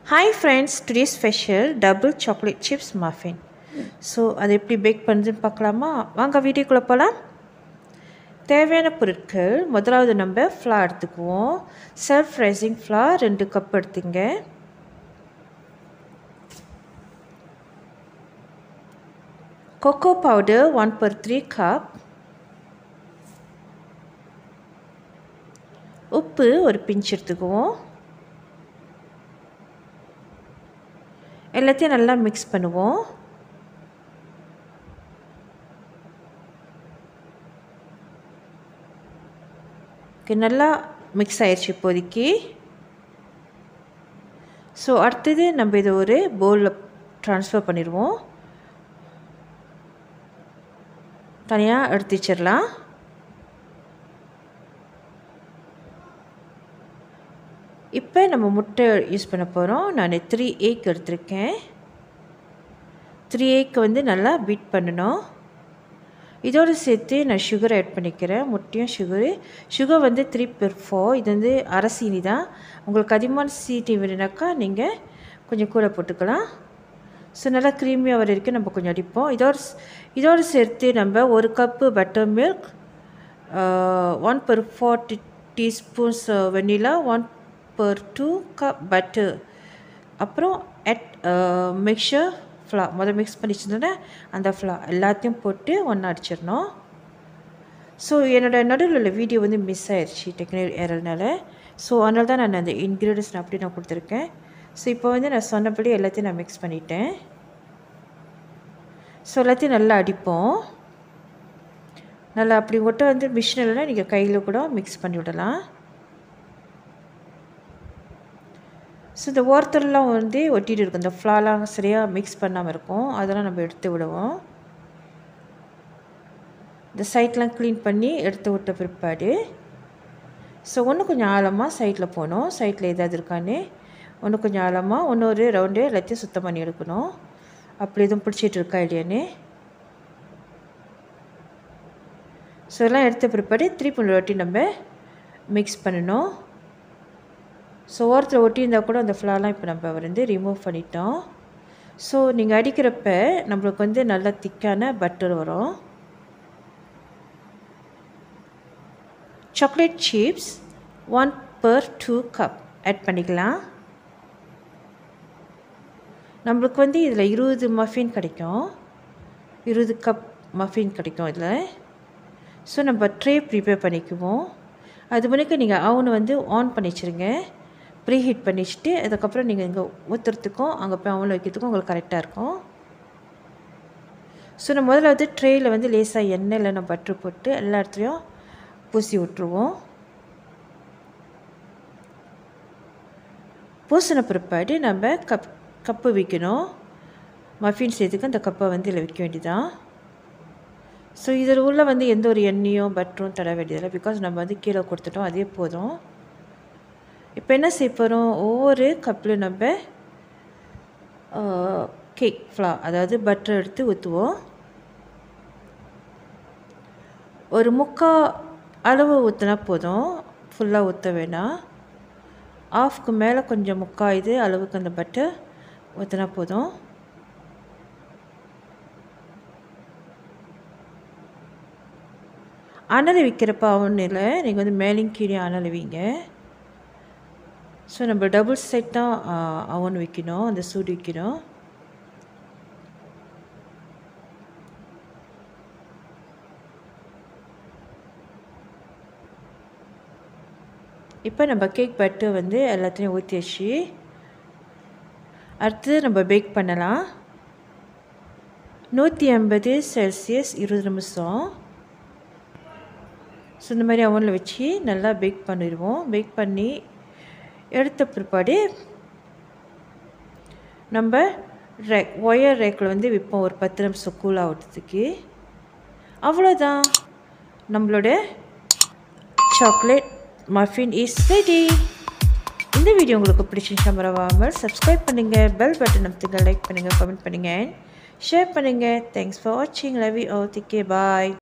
hi friends today special double chocolate chips muffin so அது எப்படி back பண்ணுறதுன்னு பார்க்கலாமா வாங்க வீடியோக்குள்ளே போகலாம் தேவையான பொருட்கள் முதலாவது நம்ம ஃப்ளா எடுத்துக்குவோம் செல்ஃப் ரைசிங் ஃப்ளா ரெண்டு கப் எடுத்துங்க cocoa powder one per three cup உப்பு ஒரு பிஞ்ச் எடுத்துக்குவோம் எல்லாத்தையும் நல்லா மிக்ஸ் பண்ணுவோம் நல்லா மிக்ஸ் ஆயிடுச்சு இப்போதைக்கு ஸோ அடுத்தது நம்ம இதை ஒரு பவுலில் ட்ரான்ஸ்ஃபர் பண்ணிடுவோம் தனியாக எடுத்து வச்சிடலாம் இப்போ நம்ம முட்டை யூஸ் பண்ண போகிறோம் நான் த்ரீ ஏக் எடுத்திருக்கேன் த்ரீ ஏக் வந்து நல்லா பீட் பண்ணணும் இதோடு சேர்த்து நான் சுகர் ஆட் பண்ணிக்கிறேன் முட்டையும் சுகரு சுகர் வந்து த்ரீ பெர் ஃபோர் இது வந்து அரை சீனி தான் உங்களுக்கு அதிகமான சீனி வேணுனாக்கா நீங்கள் கொஞ்சம் கூட போட்டுக்கலாம் ஸோ நல்லா க்ரீமியாக வர வரைக்கும் நம்ம கொஞ்சம் அடிப்போம் இதோடு இதோடு சேர்த்து நம்ம ஒரு cup butter milk one per four teaspoons vanilla one per two cup butter அப்புறம் அட் மிக்சர் ஃப்ளா முதல் மிக்ஸ் பண்ணி வச்சுருந்தோன்னே அந்த ஃப்ளா எல்லாத்தையும் போட்டு ஒன்றா அடிச்சிடணும் ஸோ என்னோடய நடுவில் உள்ள வீடியோ வந்து மிஸ் ஆயிடுச்சு டெக்னிக்கல் ஏறதுனால ஸோ அதனால தான் நான் அந்த இன்க்ரீடியன்ஸ் நான் அப்படி நான் கொடுத்துருக்கேன் ஸோ இப்போ வந்து நான் சொன்னபடி எல்லாத்தையும் நான் மிக்ஸ் பண்ணிட்டேன் ஸோ எல்லாத்தையும் நல்லா அடிப்போம் நல்லா அப்படி மட்டும் வந்து மிஷினில் நீங்கள் கையில் கூட மிக்ஸ் பண்ணி விடலாம் ஸோ இந்த ஓரத்துலலாம் வந்து ஒட்டிகிட்டு இருக்கும் இந்த ஃப்ளாலாம் சரியாக மிக்ஸ் பண்ணாமல் இருக்கும் அதெல்லாம் நம்ம எடுத்து விடுவோம் இந்த சைட்லாம் க்ளீன் பண்ணி எடுத்து விட்ட பிற்பாடு ஸோ ஒன்று கொஞ்சம் ஆழமாக சைட்டில் போகணும் சைட்டில் ஏதாவது இருக்கான்னு ஒன்று கொஞ்சம் ஆழமாக இன்னொரு ரவுண்டு எல்லாத்தையும் சுத்தம் பண்ணி எடுக்கணும் அப்படி எதுவும் பிடிச்சிட்டு இருக்கா இல்லையான்னு ஸோ எல்லாம் எடுத்த பிற்பாடு திருப்பி ஒரு வாட்டி நம்ம மிக்ஸ் பண்ணணும் ஸோ ஓரத்தில் ஒட்டியிருந்தால் கூட அந்த ஃப்ளாலாம் இப்போ நம்ம வந்து ரிமூவ் பண்ணிட்டோம் ஸோ நீங்கள் அடிக்கிறப்ப நம்மளுக்கு வந்து நல்லா திக்கான பட்டர் வரும் chocolate chips one per two cup add பண்ணிக்கலாம் நம்மளுக்கு வந்து இதில் இருபது மஃபின் கிடைக்கும் இருபது கப் மஃபின் கிடைக்கும் இதில் ஸோ நம்ம ட்ரே ப்ரிப்பேர் பண்ணிக்குவோம் அது மணிக்கு நீங்கள் அவனை வந்து ஆன் பண்ணி வச்சுருங்க ப்ரீ ஹீட் பண்ணி வச்சுட்டு அதுக்கப்புறம் நீங்கள் இங்கே ஊற்றுறதுக்கும் அங்கே போய் அவனில் வைக்கிறதுக்கும் உங்களுக்கு கரெக்டாக இருக்கும் ஸோ நம்ம முதல்ல வந்து ட்ரேயில் வந்து லேசாக எண்ணெய் இல்லைன்னா பட்ரு போட்டு எல்லா இடத்துலையும் பூசி விட்ருவோம் பூசின பிற்பாடு நம்ம கப் கப்பு வைக்கணும் மஃபின் செய்யறதுக்கு அந்த கப்பை வந்து இதில் வைக்க வேண்டியதான் ஸோ இதில் உள்ள வந்து எந்த ஒரு எண்ணெயும் பட்டரும் தட வேண்டியதில்லை பிகாஸ் நம்ம வந்து கீழே கொடுத்துட்டோம் அதே போதும் இப்போ என்ன செய்ய போகிறோம் ஒவ்வொரு கப்பில் நம்ம கேக் ஃப்ளா அதாவது பட்டர் எடுத்து ஊற்றுவோம் ஒரு முக்கால் அளவு ஊற்றினா போதும் ஃபுல்லாக ஊற்ற வேணாம் ஆஃப்க்கு மேலே கொஞ்சம் முக்கால் இது அளவுக்கு அந்த பட்டர் ஊற்றினா போதும் அனல் வைக்கிறப்ப ஒன்றும் இல்லை நீங்கள் வந்து மேலேயும் கீழே அனல் வைங்க ஸோ நம்ம டபுள் சைட் தான் அவன் வைக்கணும் அந்த சூடு வைக்கணும் இப்போ நம்ம கேக் பட்டு வந்து எல்லாத்தையும் ஊற்றி வச்சு அடுத்தது நம்ம பேக் பண்ணலாம் நூற்றி ஐம்பது செல்சியஸ் இருபது நிமிஷம் ஸோ இந்த மாதிரி அவனில் வச்சு நல்லா பேக் பண்ணிடுவோம் பேக் பண்ணி எடுத்த பிற்பாடு நம்ம ரேக் ஒயர் ரேக்கில் வந்து விற்போம் ஒரு பத்து நிமிஷம் கூல் ஆகிறதுக்கு அவ்வளோதான் நம்மளோட சாக்லேட் மஃபின் இஸ் ரெடி இந்த வீடியோ உங்களுக்கு பிடிச்சிருந்தா மறவாமல் சப்ஸ்கிரைப் பண்ணுங்கள் பெல் பட்டன் அமுத்துங்க லைக் பண்ணுங்கள் கமெண்ட் பண்ணுங்கள் ஷேர் பண்ணுங்கள் தேங்க்ஸ் ஃபார் வாட்சிங் லவ் யூ ஓ திக்கே பாய்